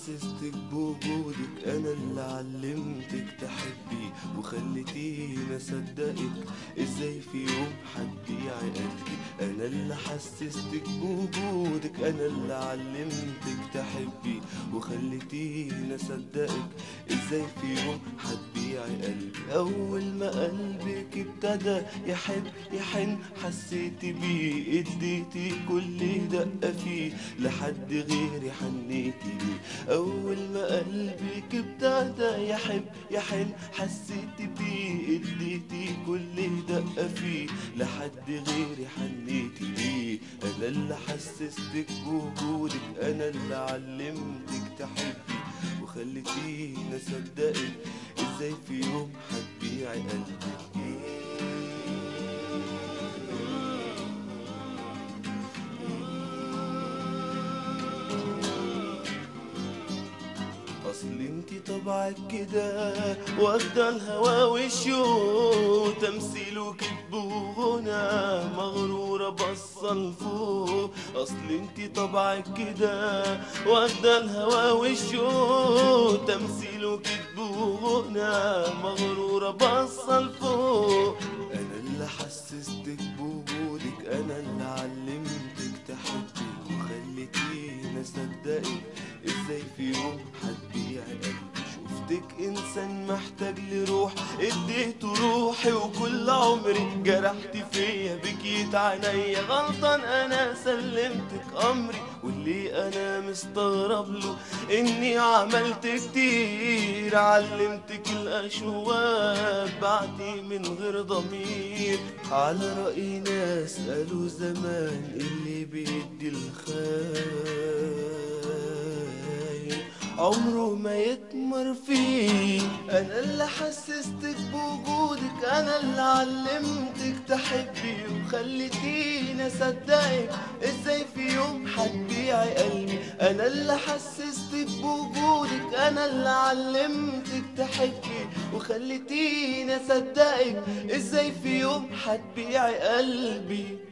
حسستك بوجودك انا اللي علمتك تحبي وخليتيني اصدقك ازاي في يوم هتبيعي قلبي انا اللي حسستك بوجودك انا اللي علمتك تحبي وخليتيني اصدقك ازاي في يوم هتبيعي قلبي اول ما قلبك ابتدى يحب يحن حسيت بيه اديتي كل دقه فيه لحد غيري حنيتي ليه اول ما قلبك ابتدى يحب يحن حسيت بيه اديتي كل دقه فيه لحد غيري حنيتي ليه انا اللي حسستك بوجودك انا اللي علمتك تحبي وخليتيني اصدقك ازاي في يوم هتبيعي قلبك اصل انتي طبعك كده واخده الهوا والشو تمثيل وكذب وغنى مغروره بصه لفوق اصل انتي طبعك كده واخده الهوا والشو تمثيل وكذب وغنى مغروره بصه لفوق انا اللي حسستك بوجودك انا اللي علمتك تحبي وخليتيني اصدقك ازاي في يوم هتبيعي قلبي شفتك انسان محتاج لروح اديته روحي وكل عمري جرحت فيا بكيت عينيا غلطان انا سلمتك امري واللي انا مستغرب له اني عملت كتير علمتك الاشواق بعدي من غير ضمير على رأي ناس قالوا زمان اللي بيدي الخير عمره ما يتمر فيه انا اللي حسستك بوجودك انا اللي علمتك تحبي وخليتيني اصدقك ازاي في يوم هتبيعي قلبي انا اللي حسستك بوجودك انا اللي علمتك تحبي وخليتيني اصدقك ازاي في يوم هتبيعي قلبي